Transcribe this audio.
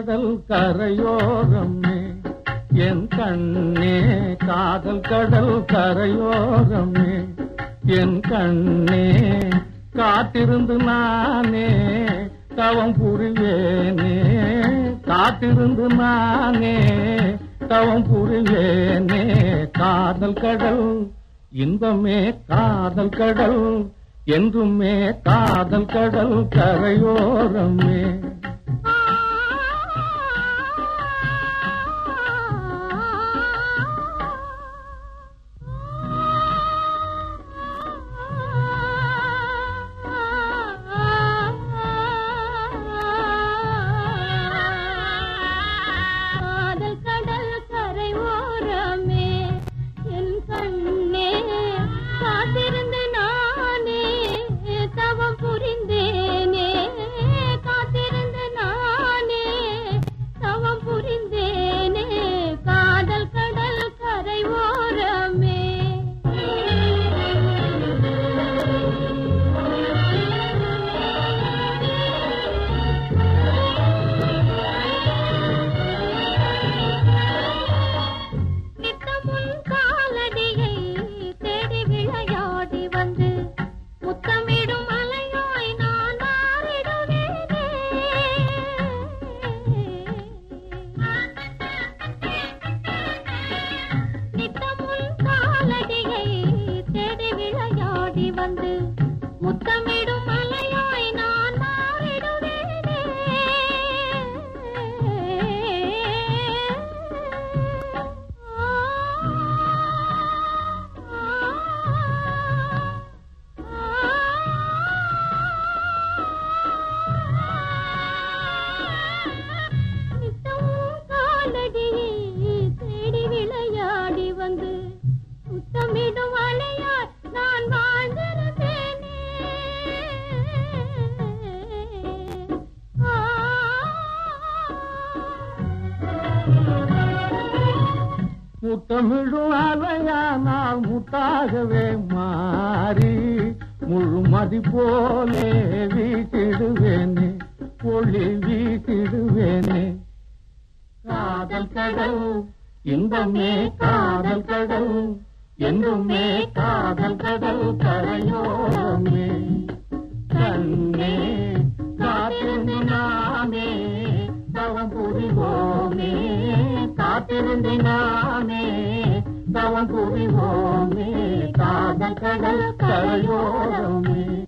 கடல் கரையோரமே என் கண்ணே காதல் கடல் கரையோரமே என் கண்ணே காத்திருந்து நானே தவம் புரிவேனே காத்திருந்து நானே தவம் புரிவேனே காதல் கடல் இன்பமே காதல் கடல் என்றுமே காதல் கடல் கரையோரமே காதல் கடல் கரை ஓரமே என் கண்ணே காத்திருந்து நானே தவம் புரிந்தேனே காத்திருந்து நானே தவம் புரிந்தேனே காதல் கடல் கரை ஓரமே நித்தமுன் காலடியை தேடி விளையாடி வந்து முத்தமிடும் அலையாய் நான் மாறிடுவேனே நித்தமுன் காலடியை தேடி விளையாடி வந்து முத்தமிடும் அலையாய் நான் காலடியை தேடி விளையாடி வந்து முத்தமிடும் அலையாய் நான் வாழ்ந்திருந்தேனே முத்தமிழும் அலையானால் முத்தாகவே மாறி முழுமதி போலே வீசிடுவேனே ஒளி வீசிடுவேனே காதல் கடல் இன்பமே காதல் கடல் என்றுமே காதல் கடல் கரையோமே கண்ணே காத்திருந்து நாமே தவம் புரிவோமே காத்திருந்து நாமே தவம் புரிவோமே காதல் கடல் கரையோரமே